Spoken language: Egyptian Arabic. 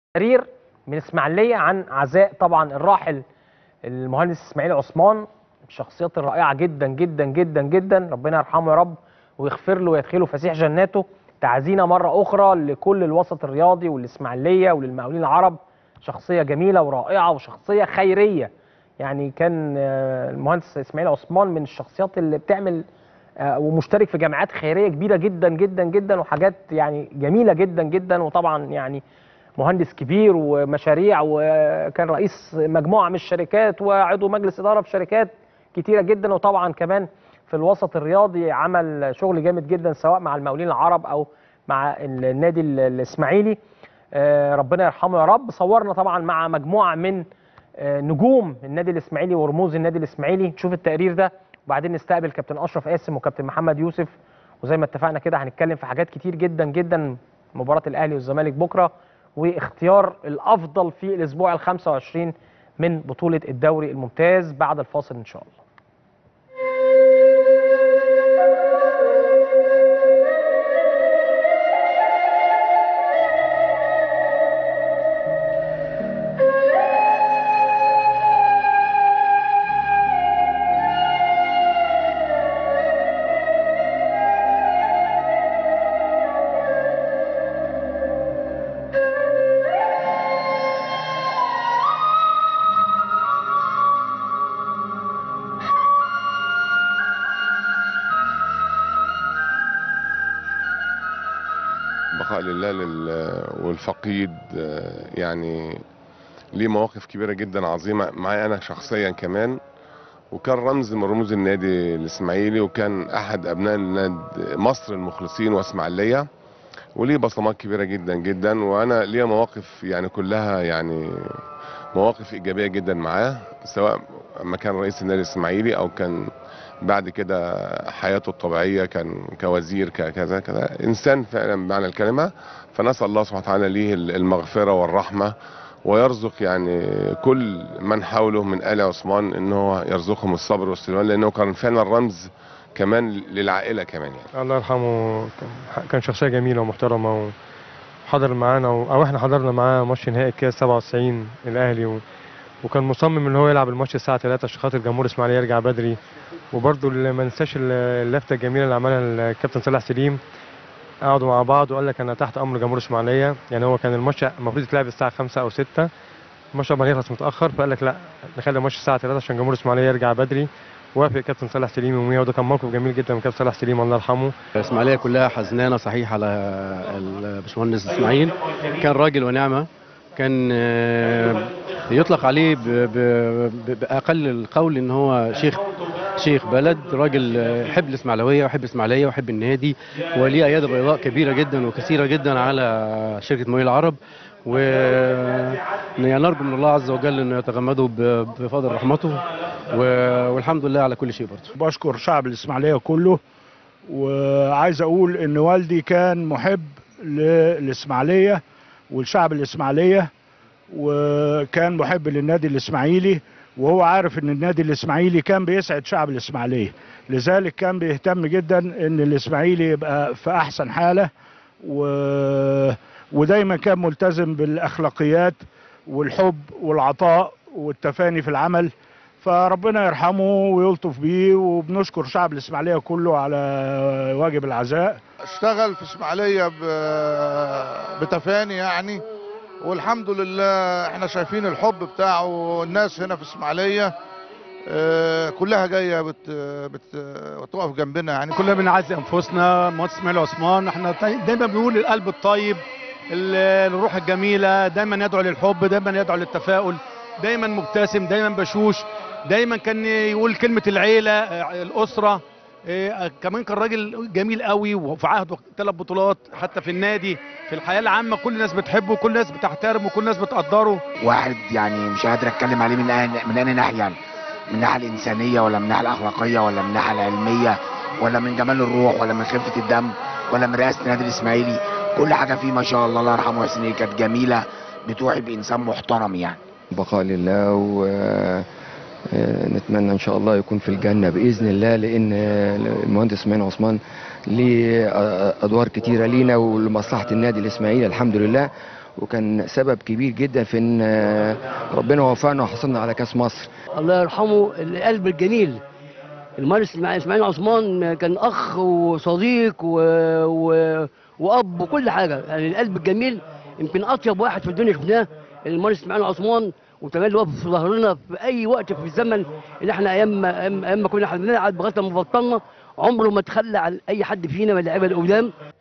تقرير من اسماعيليه عن عزاء طبعا الراحل المهندس اسماعيل عثمان من الشخصيات الرائعه جدا جدا جدا جدا ربنا يرحمه يا رب ويغفر له ويدخله فسيح جناته تعزينا مره اخرى لكل الوسط الرياضي والاسماعيليه وللمقاولين العرب شخصيه جميله ورائعه وشخصيه خيريه يعني كان آه، المهندس اسماعيل عثمان من الشخصيات اللي بتعمل آه، ومشترك في جامعات خيريه كبيره جدا جدا جدا وحاجات يعني جميله جدا جدا وطبعا يعني مهندس كبير ومشاريع وكان رئيس مجموعه من الشركات وعضو مجلس اداره في شركات كتيره جدا وطبعا كمان في الوسط الرياضي عمل شغل جامد جدا سواء مع المقاولين العرب او مع النادي ال- الاسماعيلي آه، ربنا يرحمه يا رب صورنا طبعا مع مجموعه من آه، نجوم النادي الاسماعيلي ورموز النادي الاسماعيلي نشوف التقرير ده وبعدين نستقبل كابتن اشرف قاسم وكابتن محمد يوسف وزي ما اتفقنا كده هنتكلم في حاجات كتير جدا جدا مباراه الاهلي والزمالك بكره واختيار الافضل في الاسبوع ال 25 من بطوله الدوري الممتاز بعد الفاصل ان شاء الله بقاء لله لل... والفقيد آه، يعني ليه مواقف كبيرة جدا عظيمة معايا أنا شخصيا كمان وكان رمز من رموز النادي الإسماعيلي وكان أحد أبناء النادي مصر المخلصين وإسماعيلية وليه بصمات كبيرة جدا جدا وأنا ليا مواقف يعني كلها يعني مواقف إيجابية جدا معاه سواء لما كان رئيس النادي الإسماعيلي أو كان بعد كده حياته الطبيعية كان كوزير كذا كذا إنسان فعلا بمعنى الكلمة فنسأل الله سبحانه وتعالى ليه المغفرة والرحمة ويرزق يعني كل من حوله من آل عثمان إن هو يرزقهم الصبر والسلوان لأنه كان فعلا رمز كمان للعائلة كمان يعني الله يرحمه كان- كان شخصية جميلة ومحترمة وحضر معانا و... أو إحنا حضرنا معاه ماتش نهائي الكاس 97 الأهلي و... وكان مصمم إن هو يلعب الماتش الساعة 3 عشان خاطر جمهور إسماعيلية يرجع بدري وبرضه اللي ما ننساش ال- اللفتة الجميلة اللي عملها الكابتن صالح سليم قعدوا مع بعض وقال لك أنا تحت أمر جمهور إسماعيلية يعني هو كان الماتش المفروض يتلعب الساعة 5 أو 6 الماتش ما يخلص متأخر فقال لك لا نخلي الماتش الساعة 3 عشان جمهور إسماعيلية يرجع بدري وافق كابتن صالح سليم يوميها وده كان موقف جميل جدا من كابتن صالح سليم الله يرحمه الإسماعيلية كلها حزنانة صحيح على الباشمهندس إسماعيل كان راجل ونعمة كان آه، يطلق عليه ب- ب- ب- بأقل القول إن هو شيخ شيخ بلد راجل آه، يحب الإسماعيلوية ويحب الإسماعيلية ويحب النادي وليه أيادي بيضاء كبيرة جدا وكثيرة جدا على شركة مؤيل العرب و يعني نرجو من الله عز وجل انه يتغمده ب- بفضل رحمته و- والحمد لله على كل شيء برضه بشكر شعب الإسماعيلية كله وعايز أقول إن والدي كان محب للإسماعيلية والشعب الإسماعيلية وكان محب للنادي الإسماعيلي وهو عارف إن النادي الإسماعيلي كان بيسعد شعب الإسماعيلية لذلك كان بيهتم جدا إن الإسماعيلي يبقى في أحسن حالة و... ودايما كان ملتزم بالأخلاقيات والحب والعطاء والتفاني في العمل فربنا يرحمه ويلطف بيه وبنشكر شعب الإسماعيلية كله على واجب العزاء اشتغل في اسماعيليه ب- بتفاني يعني والحمد لله احنا شايفين الحب بتاعه والناس هنا في اسماعيليه اه، كلها جايه بت بت بتقف جنبنا يعني كلنا بنعزي انفسنا مهندس اسماعيل عثمان احنا تا- دايما بنقول القلب الطيب ال- الروح الجميله دايما يدعو للحب دايما يدعو للتفاؤل دايما مبتسم دايما بشوش دايما كان يقول كلمه العيله اه، الاسره اه، كمان كان راجل جميل قوي وفي عهده ثلاث بطولات حتى في النادي في الحياه العامه كل الناس بتحبه كل الناس بتحترمه كل الناس بتقدره واحد يعني مش قادر اتكلم عليه من أن- من اي ناحيه يعني من الناحيه الانسانيه ولا من الناحيه الاخلاقيه ولا من الناحيه العلميه ولا من جمال الروح ولا من خفه الدم ولا من رئاسه النادي الاسماعيلي كل حاجه فيه ما شاء الله الله يرحمه ويحسن كانت جميله بتوحي بانسان محترم يعني بقاء لله و آه، نتمنى ان شاء الله يكون في الجنه باذن الله لان آه، المهندس اسماعيل عثمان ليه آه، ادوار كتيره لينا ولمصلحه النادي الاسماعيلي الحمد لله وكان سبب كبير جدا في ان آه، ربنا وفقنا وحصلنا على كاس مصر الله يرحمه القلب الجميل المهندس إسماعيل اسماعيل عثمان كان اخ وصديق و... و... واب وكل حاجه يعني القلب الجميل يمكن اطيب واحد في الدنيا شفناه المهندس اسماعيل عثمان وتملي واقف في ظهرنا في اي وقت في الزمن اللي احنا ايام ما ايام أيام ما كنا احنا بنلعب لغايه ما بطلنا عمره ما تخلى عن اي حد فينا من اللعيبه القدام